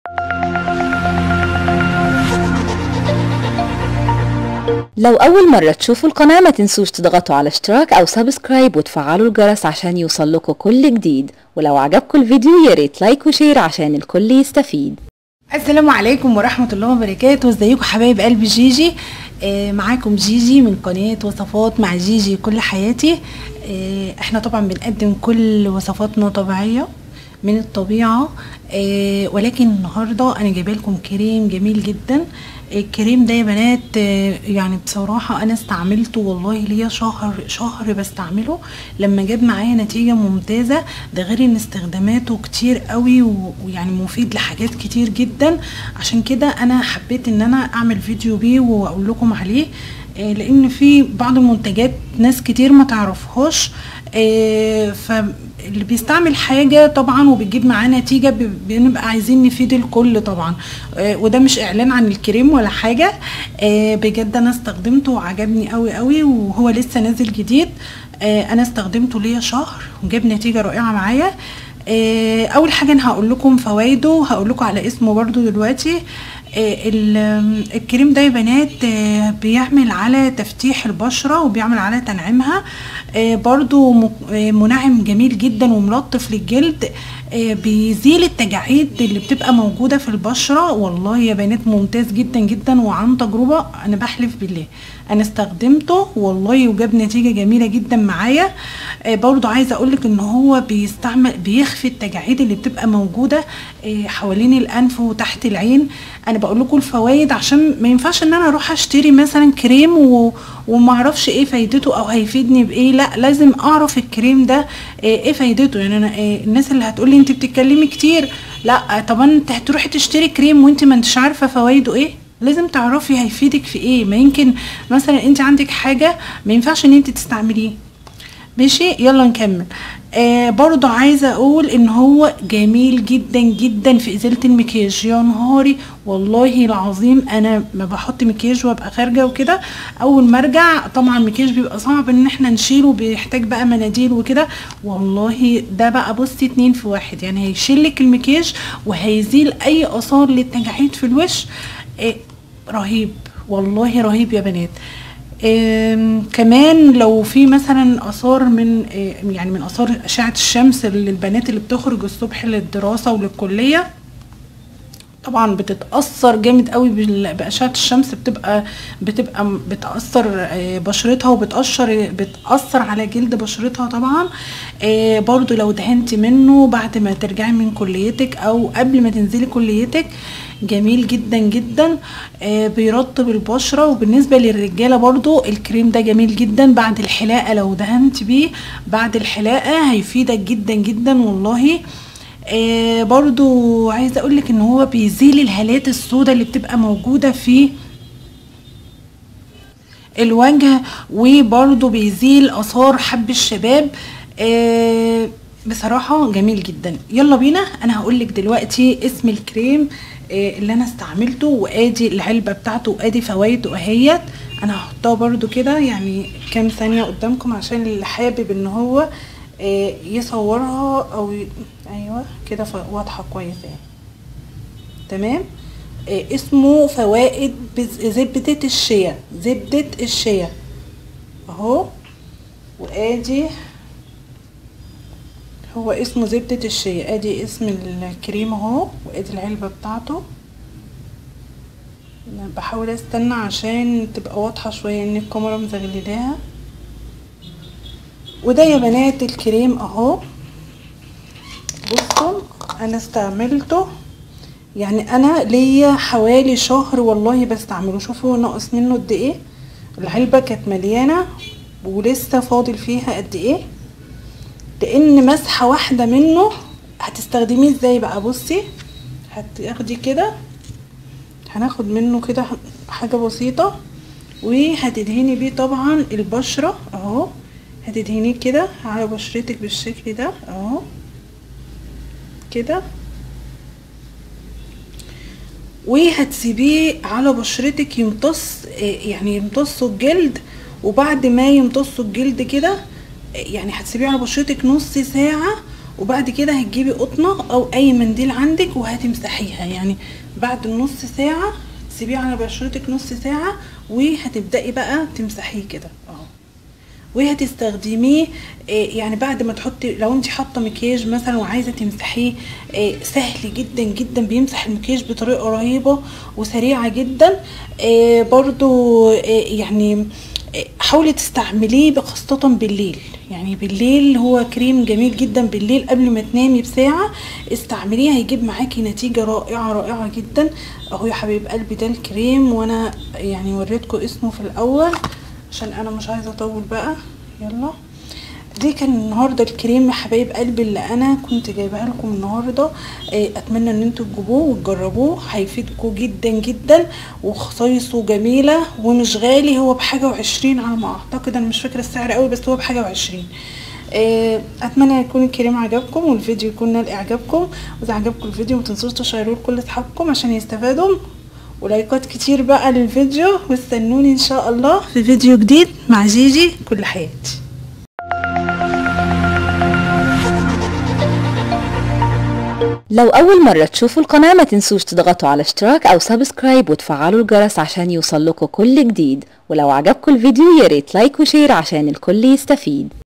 لو أول مرة تشوفوا القناة ما تنسوش تضغطوا على اشتراك أو سبسكرايب وتفعلوا الجرس عشان يوصلكوا كل جديد ولو عجبكم الفيديو ياريت لايك وشير عشان الكل يستفيد السلام عليكم ورحمة الله وبركاته ازيكم حبايب قلب جيجي آه معاكم جيجي من قناة وصفات مع جيجي كل حياتي آه احنا طبعا بنقدم كل وصفاتنا طبيعية من الطبيعة آه ولكن النهاردة انا جايبه لكم كريم جميل جدا الكريم ده يا بنات آه، يعني بصراحة انا استعملته والله ليا شهر شهر بستعمله لما جاب معايا نتيجة ممتازة ده غير ان استخداماته كتير قوي و- ويعني مفيد لحاجات كتير جدا عشان كده انا حبيت ان انا اعمل فيديو بيه واقول لكم عليه آه، لان في بعض المنتجات ناس كتير ما تعرفهاش آه، فاللي بيستعمل حاجة طبعا وبتجيب معاه نتيجة ب- بنبقى عايزين نفيد الكل طبعا آه، وده مش اعلان عن الكريم ولا حاجة آه، بجد انا استخدمته وعجبني قوي قوي وهو لسه نازل جديد آه، انا استخدمته ليا شهر وجاب نتيجة رائعة معايا آه، اول حاجة انا هقول لكم فوائده هقول لكم على اسمه برضو دلوقتي آه، ال- الكريم ده يا بنات آه، بيعمل على تفتيح البشرة وبيعمل على تنعيمها آه، برضو م- آه، منعم جميل جدا وملطف للجلد آه، بيزيل التجاعيد اللي بتبقى موجودة في البشرة والله يا بنات ممتاز جدا جدا وعن تجربة انا بحلف بالله انا استخدمته والله وجاب نتيجة جميلة جدا معايا آه، برضو عايزة اقولك ان هو بيستعمل بيخفي التجاعيد اللي بتبقى موجودة آه، حوالين الانف وتحت العين انا بقول لكم الفوائد عشان ما ينفعش ان انا اروح اشتري مثلا كريم و... وما اعرفش ايه فايدته او هيفيدني بايه لا لازم اعرف الكريم ده آه، ايه فايدته يعني انا آه، الناس اللي هتقولي انت بتتكلمي كتير لا طب انت هتروحي تشتري كريم وانت ما انتش عارفه فوائده ايه لازم تعرفي هيفيدك في ايه ما يمكن مثلا انت عندك حاجه ما ينفعش ان انت تستعمليه ماشي يلا نكمل آه برضو عايزة اقول ان هو جميل جدا جدا في ازالة المكياج يا نهاري والله العظيم انا ما بحط مكياج وابقى خارجة وكده اول ما ارجع طبعا المكياج بيبقى صعب ان احنا نشيله بيحتاج بقى مناديل وكده والله ده بقى بصي اتنين في واحد يعني هيشيلك المكياج وهيزيل اي اثار للتجاعيد في الوش آه رهيب والله رهيب يا بنات آم، كمان لو في مثلا اثار من آه، يعني من اثار اشعه الشمس للبنات اللي بتخرج الصبح للدراسه وللكليه طبعا بتتاثر جامد قوي بال- باشعه الشمس بتبقى بتبقى م- بتاثر آه، بشرتها وبتقشر بتاثر على جلد بشرتها طبعا آه، برضو لو دهنتي منه بعد ما ترجعي من كليتك او قبل ما تنزلي كليتك جميل جدا جدا آه، بيرطب البشره وبالنسبه للرجاله برضو الكريم ده جميل جدا بعد الحلاقه لو دهنت بيه بعد الحلاقه هيفيدك جدا جدا والله آه برضو عايزه اقولك ان هو بيزيل الهالات السوداء اللي بتبقى موجوده في الوجه وبرضو بيزيل اثار حب الشباب آه بصراحه جميل جدا يلا بينا انا هقولك دلوقتي اسم الكريم آه اللي انا استعملته وادي العلبه بتاعته وادي فوائده اهيت انا هحطها برضو كده يعني كام ثانيه قدامكم عشان اللي حابب ان هو آه يصورها او ي... ايوه كده ف- واضحه كويس يعني تمام آه، اسمه فوائد بز- زبدة الشيا زبدة الشيا اهو وادي هو اسمه زبدة الشيا ادي اسم الكريم اهو وادي العلبة بتاعته انا بحاول استنى عشان تبقى واضحة شوية ان الكاميرا مزغللاها وده يا بنات الكريم اهو بصوا انا استعملته يعني انا ليا حوالي شهر والله بستعمله شوفوا ناقص منه قد ايه العلبة كانت مليانة ولسه فاضل فيها قد ايه لان مسحة واحدة منه هتستخدميه ازاي بقى بصي هتاخدي كده هناخد منه كده حاجة بسيطة وهتدهني بيه طبعا البشرة اهو هتدهنيه كده على بشرتك بالشكل ده اهو كده وهتسيبيه على بشرتك يمتص آه، يعني يمتصوا الجلد وبعد ما يمتصوا الجلد كده آه، يعني هتسيبيه على بشرتك نص ساعة وبعد كده هتجيبي قطنه او اي منديل عندك وهتمسحيها يعني بعد نص ساعه تسيبيه على بشرتك نص ساعه وهتبداي بقى تمسحيه كده اهو وهتستخدميه يعني بعد ما تحطي لو انت حاطه مكياج مثلا وعايزه تمسحيه سهل جدا جدا بيمسح المكياج بطريقه رهيبه وسريعه جدا برضو يعني حاولي تستعمليه خاصة بالليل يعني بالليل هو كريم جميل جدا بالليل قبل ما تنامي بساعة استعمليه هيجيب معاكي نتيجة رائعة رائعة جدا اهو يا حبيب قلبي ده الكريم وانا يعني وريتكم اسمه في الاول عشان انا مش عايزه اطول بقى يلا دي كان النهارده الكريم يا حبايب قلبي اللي انا كنت جايبها لكم النهارده اتمنى ان انتوا تجيبوه وتجربوه هيفيدكم جدا جدا وخصايصه جميله ومش غالي هو بحاجه وعشرين على ما اعتقد انا مش فاكره السعر قوي بس هو بحاجه وعشرين اتمنى يكون الكريم عجبكم والفيديو يكون نال اعجابكم واذا عجبكم الفيديو متنسوش تشيروه لكل اصحابكم عشان يستفادوا ولايكات كتير بقى للفيديو واستنوني ان شاء الله في فيديو جديد مع جيجي كل حياتي لو أول مرة تشوفوا القناة ما تنسوش تضغطوا على اشتراك أو سبسكرايب وتفعلوا الجرس عشان يوصلكوا كل جديد ولو عجبكم الفيديو ياريت لايك وشير عشان الكل يستفيد